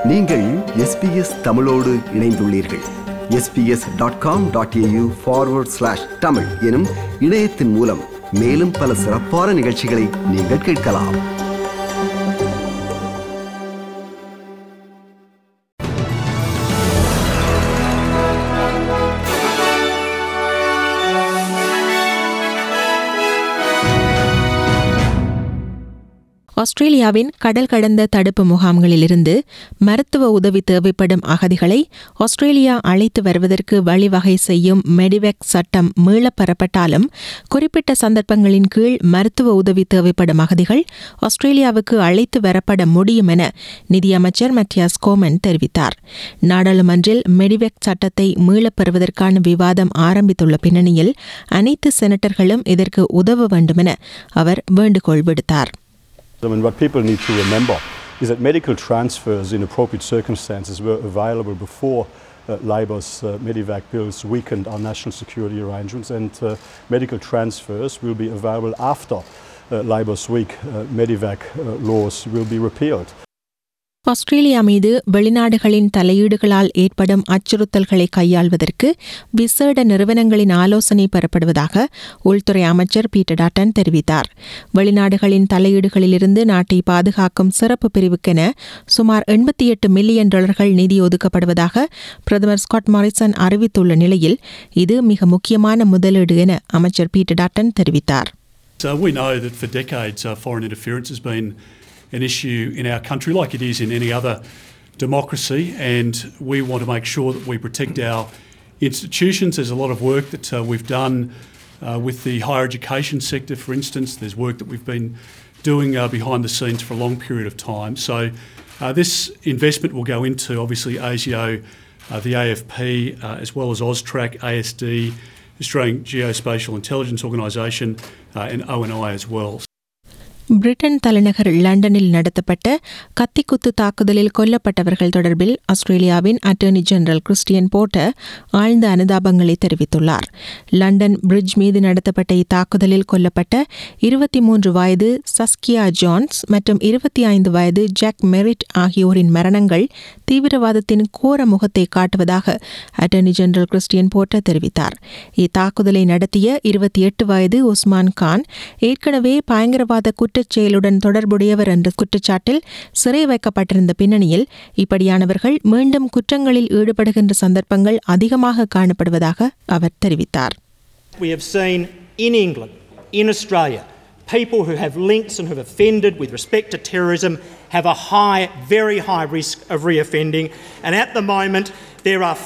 நீங்கள் எஸ்பிஎஸ் தமிழோடு இணைந்துள்ளீர்கள் SBS dot com dot AU forward slash Tamil எனும் இணையத்தின் மூலம் மேலும் பல சிறப்பான நிகழ்ச்சிகளை நீங்கள் கேட்கலாம் ஆஸ்திரேலியாவின் கடல் கடந்த தடுப்பு முகாம்களிலிருந்து மருத்துவ உதவி தேவைப்படும் அகதிகளை ஆஸ்திரேலியா அழைத்து வருவதற்கு வழிவகை செய்யும் மெடிவெக் சட்டம் மீளப் பெறப்பட்டாலும் குறிப்பிட்ட சந்தர்ப்பங்களின் கீழ் மருத்துவ உதவி தேவைப்படும் அகதிகள் ஆஸ்திரேலியாவுக்கு அழைத்து வரப்பட முடியும் என நிதியமைச்சர் மத்தியாஸ் கோமன் தெரிவித்தார் நாடாளுமன்றில் மெடிவெக் சட்டத்தை மீளப் பெறுவதற்கான விவாதம் ஆரம்பித்துள்ள பின்னணியில் அனைத்து செனட்டர்களும் இதற்கு உதவ வேண்டுமென அவர் வேண்டுகோள் விடுத்தார் I mean, what people need to remember is that medical transfers in appropriate circumstances were available before uh, Labor's uh, Medivac bills weakened our national security arrangements, and uh, medical transfers will be available after uh, Labor's weak uh, Medivac uh, laws will be repealed. Australia மீது வெளிநாடுகளின் தலையீடுகளால் ஏற்படும் அச்சுறுத்தல்களை கையாள்வதற்கு விசேட நிறுவனங்களின் ஆலோசனை பெறப்படுவதாக உள்துறை அமைச்சர் Peter டாட்டன் தெரிவித்தார் வெளிநாடுகளின் தலையீடுகளிலிருந்து நாட்டை பாதுகாக்கும் சிறப்பு பிரிவுக்கென சுமார் எண்பத்தி எட்டு மில்லியன் டாலர்கள் நிதி ஒதுக்கப்படுவதாக பிரதமர் ஸ்காட் மாரிசன் அறிவித்துள்ள நிலையில் இது மிக முக்கியமான முதலீடு என அமைச்சர் பீட்டர் டாட்டன் தெரிவித்தார் So we know that for decades uh, foreign interference has been an issue in our country, like it is in any other democracy, and we want to make sure that we protect our institutions. There's a lot of work that uh, we've done uh, with the higher education sector, for instance. There's work that we've been doing uh, behind the scenes for a long period of time. So uh, this investment will go into obviously ASIO, uh, the AFP, uh, as well as AUSTRAC, ASD, Australian Geospatial Intelligence Organisation, uh, and ONI as well. Britain தலைநகர் லண்டனில் நடத்தப்பட்ட கத்திக்குத்து தாக்குதலில் கொல்லப்பட்டவர்கள் தொடர்பில் ஆஸ்திரேலியாவின் attorney general Christian Porter ஆழ்ந்த அனுதாபங்களை தெரிவித்துள்ளார் London bridge மீது நடத்தப்பட்ட இத்தாக்குதலில் கொல்லப்பட்ட இருபத்தி மூன்று வயது சஸ்கியா ஜான்ஸ் மற்றும் இருபத்தி ஐந்து வயது ஜாக் மெரிட் ஆகியோரின் மரணங்கள் தீவிரவாதத்தின் கோர முகத்தை காட்டுவதாக அட்டர்னி ஜெனரல் கிறிஸ்டியன் போர்ட்டர் தெரிவித்தார் இத்தாக்குதலை நடத்திய இருபத்தி எட்டு வயது உஸ்மான் கான் ஏற்கனவே பயங்கரவாத குற்றச் செயலுடன் தொடர்புடையவர் என்ற குற்றச்சாட்டில் சிறை வைக்கப்பட்டிருந்த பின்னணியில் இப்படியானவர்கள் மீண்டும் குற்றங்களில் ஈடுபடுகின்ற சந்தர்ப்பங்கள் அதிகமாக காணப்படுவதாக அவர் தெரிவித்தார் We have seen in England, in Australia, people who have links and who have offended with respect to terrorism have a high, very high risk of reoffending. And at the moment, there are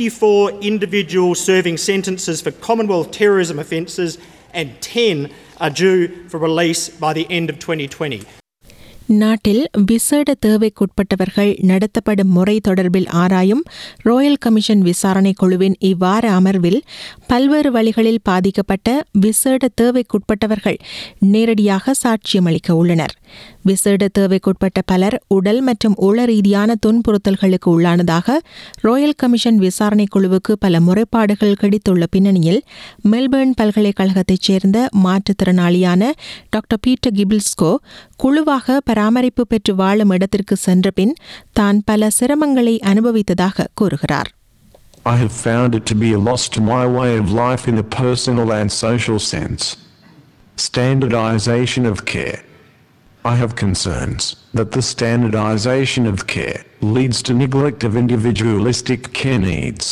54 individuals serving sentences for Commonwealth terrorism offences, and 10 are due for release by the end of 2020. நாட்டில் விசேட தேவைக்குட்பட்டவர்கள் நடத்தப்படும் முறை தொடர்பில் ஆராயும் royal commission விசாரணை குழுவின் இவ்வார அமர்வில் பல்வேறு வழிகளில் பாதிக்கப்பட்ட விசேட தேவைக்குட்பட்டவர்கள் நேரடியாக சாட்சியமளிக்க உள்ளனர் விசேட தேவைக்குட்பட்ட பலர் உடல் மற்றும் உள ரீதியான துன்புறுத்தல்களுக்கு உள்ளானதாக ரோயல் கமிஷன் விசாரணை குழுவுக்கு பல முறைப்பாடுகள் கிடைத்துள்ள பின்னணியில் மெல்பர்ன் பல்கலைக்கழகத்தைச் சேர்ந்த மாற்றுத்திறனாளியான டாக்டர் பீட்டர் கிபில்ஸ்கோ குழுவாக பராமரிப்பு பெற்று வாழும் இடத்திற்கு சென்ற பின் தான் பல சிரமங்களை அனுபவித்ததாக கூறுகிறார் I have found it to be a loss to my way of life in a personal and social sense. Standardization of care. I have concerns that the standardization of care leads to neglect of individualistic care needs.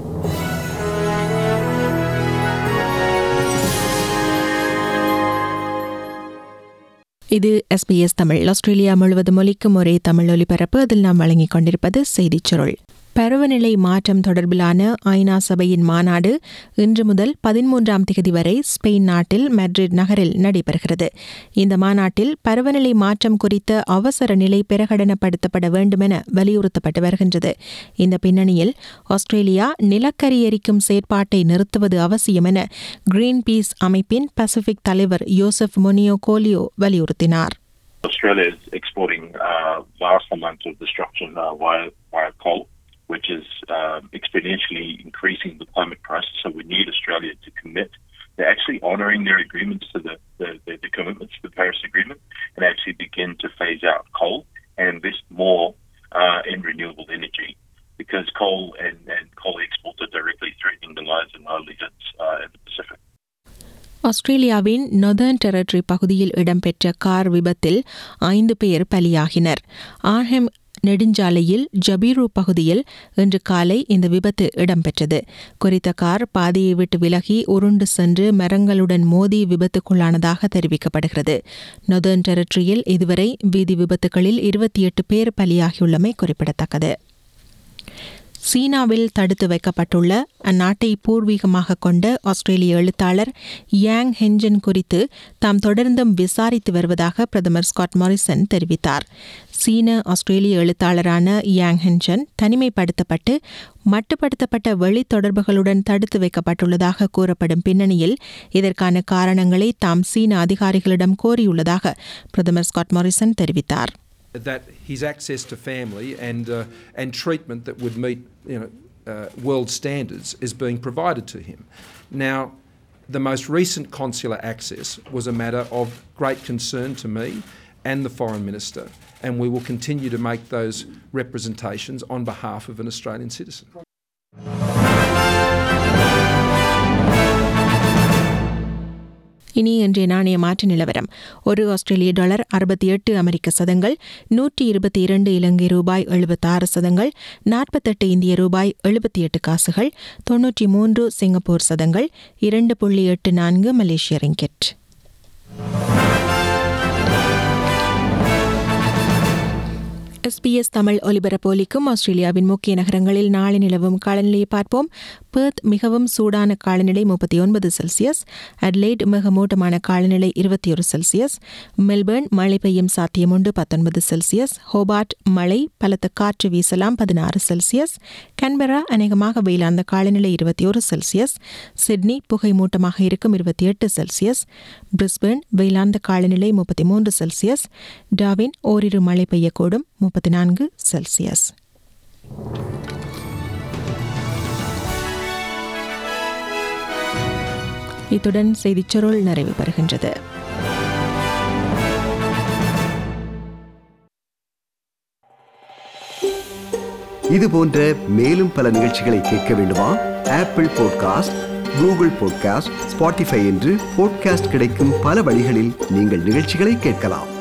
இது SBS Tamil Australia முழுவதும் ஒலிக்கும் ஒரே தமிழ் ஒலிபரப்பு அதில் நாம் வழங்கிக் கொண்டிருப்பது செய்திச் சுருள் பருவநிலை மாற்றம் தொடர்பிலான ஐநா சபையின் மாநாடு இன்று முதல் பதிமூன்றாம் திகதி வரை ஸ்பெயின் நாட்டில் மெட்ரிட் நகரில் நடைபெறுகிறது இந்த மாநாட்டில் பருவநிலை மாற்றம் குறித்த அவசர நிலை பிரகடனப்படுத்தப்பட வேண்டுமென வலியுறுத்தப்பட்டு வருகின்றது இந்த பின்னணியில் ஆஸ்திரேலியா நிலக்கரி எரிக்கும் செயற்பாட்டை நிறுத்துவது அவசியம் என கிரீன் பீஸ் அமைப்பின் பசிபிக் தலைவர் யோசப் மொனியோ கோலியோ வலியுறுத்தினார் Australia is exporting uh, vast amounts of destruction uh, via, via coal, which is um, exponentially increasing the climate crisis. So we need Australia to commit. They're actually honouring their agreements to the, the, the, the commitments to the Paris Agreement and actually begin to phase out coal and invest more uh, in renewable energy because coal and, and coal exports are directly threatening the lives of livelihoods uh, in the Pacific. ஆஸ்திரேலியாவின் Northern Territory பகுதியில் இடம்பெற்ற car விபத்தில் ஐந்து பேர் பலியாகினர் ஆர்ஹெம் நெடுஞ்சாலையில் ஜபீரு பகுதியில் இன்று காலை இந்த விபத்து இடம்பெற்றது குறித்த கார் பாதையை விட்டு விலகி உருண்டு சென்று மரங்களுடன் மோதி விபத்துக்குள்ளானதாக தெரிவிக்கப்படுகிறது நொதர்ன் டெரிட்டரியில் இதுவரை வீதி விபத்துகளில் இருபத்தி எட்டு பேர் பலியாகியுள்ளமை குறிப்பிடத்தக்கது சீனாவில் தடுத்து வைக்கப்பட்டுள்ள அந்நாட்டை பூர்வீகமாக கொண்ட ஆஸ்திரேலிய எழுத்தாளர் யாங் ஹெஞ்சன் குறித்து தாம் தொடர்ந்தும் விசாரித்து வருவதாக பிரதமர் ஸ்காட் மாரிசன் தெரிவித்தார் சீன ஆஸ்திரேலிய எழுத்தாளரான யாங் ஹெஞ்சன் தனிமைப்படுத்தப்பட்டு மட்டுப்படுத்தப்பட்ட வெளி தொடர்புகளுடன் தடுத்து வைக்கப்பட்டுள்ளதாக கூறப்படும் பின்னணியில் இதற்கான காரணங்களை தாம் சீன அதிகாரிகளிடம் கோரியுள்ளதாக பிரதமர் ஸ்காட் மாரிசன் தெரிவித்தார் that his access to family and uh, and treatment that would meet you know uh, world standards is being provided to him. Now, the most recent consular access was a matter of great concern to me and the foreign minister, and we will continue to make those representations on behalf of an Australian citizen. இனி இன்றைய நாணய மாற்று நிலவரம் ஒரு ஆஸ்திரேலிய dollar அறுபத்தி எட்டு அமெரிக்க சதங்கள் நூற்றி இருபத்தி இரண்டு இலங்கை ரூபாய் எழுபத்தாறு சதங்கள் நாற்பத்தெட்டு இந்திய ரூபாய் எழுபத்தி எட்டு காசுகள் தொன்னூற்றி மூன்று சிங்கப்பூர் சதங்கள் இரண்டு புள்ளி எட்டு நான்கு மலேசிய ரிங்கெட் எஸ்பிஎஸ் தமிழ் ஒலிபரப்போலிக்கும் ஆஸ்திரேலியாவின் முக்கிய நகரங்களில் நாளை நிலவும் காலநிலையை பார்ப்போம் பெர்த் மிகவும் சூடான காலநிலை முப்பத்தி ஒன்பது செல்சியஸ் அட்லைட் மிக மூட்டமான காலநிலை இருபத்தி ஒரு செல்சியஸ் மெல்பர்ன் மழை பெய்யும் சாத்தியமுண்டு பத்தொன்பது செல்சியஸ் ஹோபார்ட் மழை பலத்த காற்று வீசலாம் பதினாறு செல்சியஸ் கன்பரா அநேகமாக வெயிலாந்த காலநிலை இருபத்தி ஒரு செல்சியஸ் சிட்னி புகை மூட்டமாக இருக்கும் இருபத்தி எட்டு செல்சியஸ் பிரிஸ்பர்ன் வெயிலாந்த காலநிலை முப்பத்தி மூன்று செல்சியஸ் டாவின் ஓரிரு மழை பெய்யக்கூடும் முப்பத்தி நான்கு செல்சியஸ் இத்துடன் செய்திச் சுருள் நிறைவு பெறுகின்றது இது போன்ற மேலும் பல நிகழ்ச்சிகளை கேட்க வேண்டுமா Apple podcast Google podcast Spotify என்று பாட்காஸ்ட் கிடைக்கும் பல வழிகளில் நீங்கள் நிகழ்ச்சிகளை கேட்கலாம்